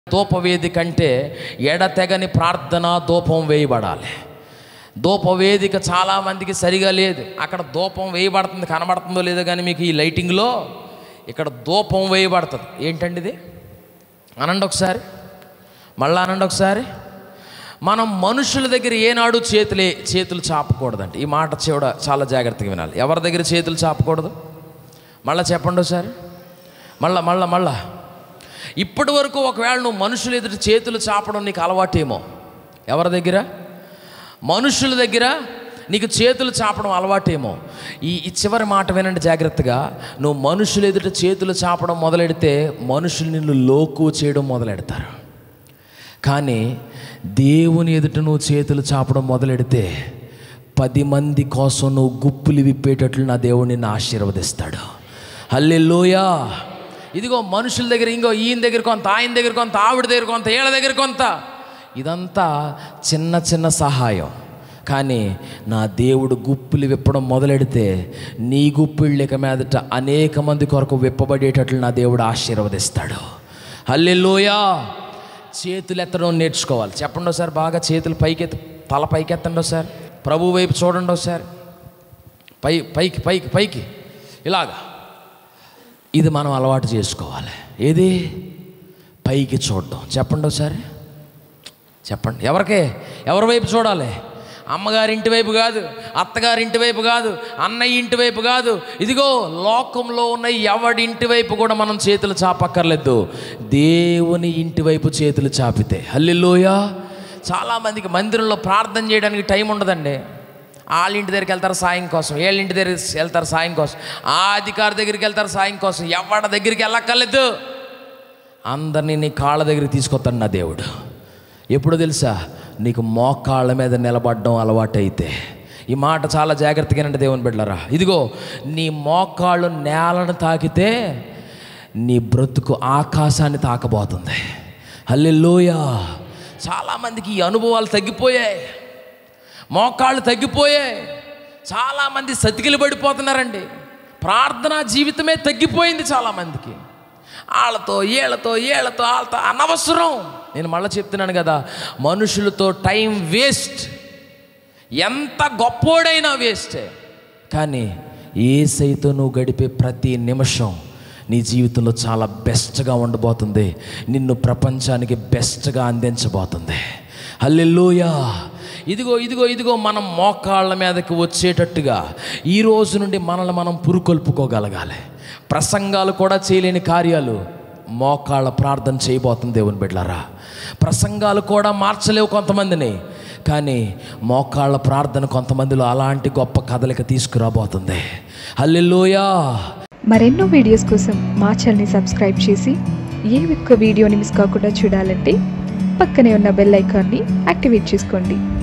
ధూపవేదిక అంటే ఎడతెగని ప్రార్థన ధూపం వేయబడాలి ధూపవేదిక చాలామందికి సరిగా లేదు అక్కడ ధూపం వేయబడుతుంది కనబడుతుందో లేదో కానీ మీకు ఈ లైటింగ్లో ఇక్కడ ధూపం వేయబడుతుంది ఏంటండి ఇది అనండి ఒకసారి మళ్ళా అనండి ఒకసారి మనం మనుషుల దగ్గర ఏనాడు చేతులే చేతులు చాపకూడదండి ఈ మాట చూడ చాలా జాగ్రత్తగా వినాలి ఎవరి దగ్గర చేతులు చాపకూడదు మళ్ళా చెప్పండి ఒకసారి మళ్ళా మళ్ళా మళ్ళా ఇప్పటి వరకు ఒకవేళ నువ్వు మనుషుల ఎదుటి చేతులు చాపడం నీకు అలవాటేమో ఎవరి దగ్గర మనుషుల దగ్గర నీకు చేతులు చాపడం అలవాటేమో ఈ ఈ చివరి మాట వినండి జాగ్రత్తగా నువ్వు మనుషుల ఎదుట చేతులు చాపడం మొదలెడితే మనుషులు నిన్ను లోకు చేయడం మొదలెడతారు కానీ దేవుని ఎదుట నువ్వు చేతులు చాపడం మొదలెడితే పది మంది కోసం నువ్వు గుప్పులు విప్పేటట్లు నా దేవుడు నిన్ను ఆశీర్వదిస్తాడు హల్లెలూయా ఇదిగో మనుషుల దగ్గర ఇంకో ఈయన దగ్గర కొంత ఆయన దగ్గర కొంత ఆవిడ దగ్గర కొంత ఏళ్ళ దగ్గర కొంత ఇదంతా చిన్న చిన్న సహాయం కానీ నా దేవుడు గుప్పులు విప్పడం మొదలెడితే నీ గుప్పిళ్ళు ఇక మీదట అనేక మంది కొరకు విప్పబడేటట్లు నా దేవుడు ఆశీర్వదిస్తాడు హల్లెలూయా చేతులు ఎత్తడం నేర్చుకోవాలి చెప్పండి ఒకసారి బాగా చేతులు పైకి ఎత్తి తల పైకి ఎత్తండి ఒకసారి ప్రభు వైపు చూడండి ఒకసారి పై పైకి పైకి పైకి ఇలాగా ఇది మనం అలవాటు చేసుకోవాలి ఏది పైకి చూడడం చెప్పండి ఒకసారి చెప్పండి ఎవరికే ఎవరి వైపు చూడాలి అమ్మగారి ఇంటి వైపు కాదు అత్తగారి ఇంటి వైపు కాదు అన్నయ్య ఇంటి వైపు కాదు ఇదిగో లోకంలో ఉన్న ఎవడి ఇంటి వైపు కూడా మనం చేతులు చాపక్కర్లేదు దేవుని ఇంటి వైపు చేతులు చాపితే హల్లిలోయ చాలామందికి మందిరంలో ప్రార్థన చేయడానికి టైం ఉండదండి వాళ్ళ ఇంటి దగ్గరికి వెళ్తారు సాయం కోసం వీళ్ళ ఇంటి దగ్గరికి వెళ్తారు సాయం కోసం ఆ అధికారి దగ్గరికి వెళ్తారు సాయం కోసం ఎవడ దగ్గరికి వెళ్ళక్కర్లేదు అందరినీ నీ కాళ్ళ దగ్గరికి తీసుకొస్తాడు నా దేవుడు ఎప్పుడు తెలుసా నీకు మోకాళ్ళ మీద నిలబడడం అలవాటైతే ఈ మాట చాలా జాగ్రత్తగా అంటే దేవుని బిడ్డలరా ఇదిగో నీ మోకాళ్ళు నేలను తాకితే నీ బ్రతుకు ఆకాశాన్ని తాకబోతుంది హల్లెలూయా చాలామందికి ఈ అనుభవాలు తగ్గిపోయాయి మోకాళ్ళు తగ్గిపోయాయి చాలామంది సతికిలు పడిపోతున్నారండి ప్రార్థనా జీవితమే తగ్గిపోయింది చాలామందికి వాళ్ళతో ఏళ్ళతో ఏళ్ళతో వాళ్ళతో అనవసరం నేను మళ్ళీ చెప్తున్నాను కదా మనుషులతో టైం వేస్ట్ ఎంత గొప్పోడైనా వేస్టే కానీ ఏ సైతో నువ్వు గడిపే ప్రతి నిమిషం నీ జీవితంలో చాలా బెస్ట్గా ఉండబోతుంది నిన్ను ప్రపంచానికి బెస్ట్గా అందించబోతుంది హల్లెలూయా ఇదిగో ఇదిగో ఇదిగో మనం మోకాళ్ళ మీదకి వచ్చేటట్టుగా ఈ రోజు నుండి మనల్ని మనం పురుకొల్పుకోగలగాలి ప్రసంగాలు కూడా చేయలేని కార్యాలు మోకాళ్ళ ప్రార్థన చేయబోతుంది దేవుని బిడ్డలారా ప్రసంగాలు కూడా మార్చలేవు కొంతమందిని కానీ మోకాళ్ళ ప్రార్థన కొంతమందిలో అలాంటి గొప్ప కదలిక తీసుకురాబోతుంది హల్లెలూయా మరెన్నో వీడియోస్ కోసం మా ఛానల్ని సబ్స్క్రైబ్ చేసి ఏ ఒక్క వీడియోని మిస్ కాకుండా చూడాలంటే పక్కనే ఉన్న బెల్ ఐకాన్ని యాక్టివేట్ చేసుకోండి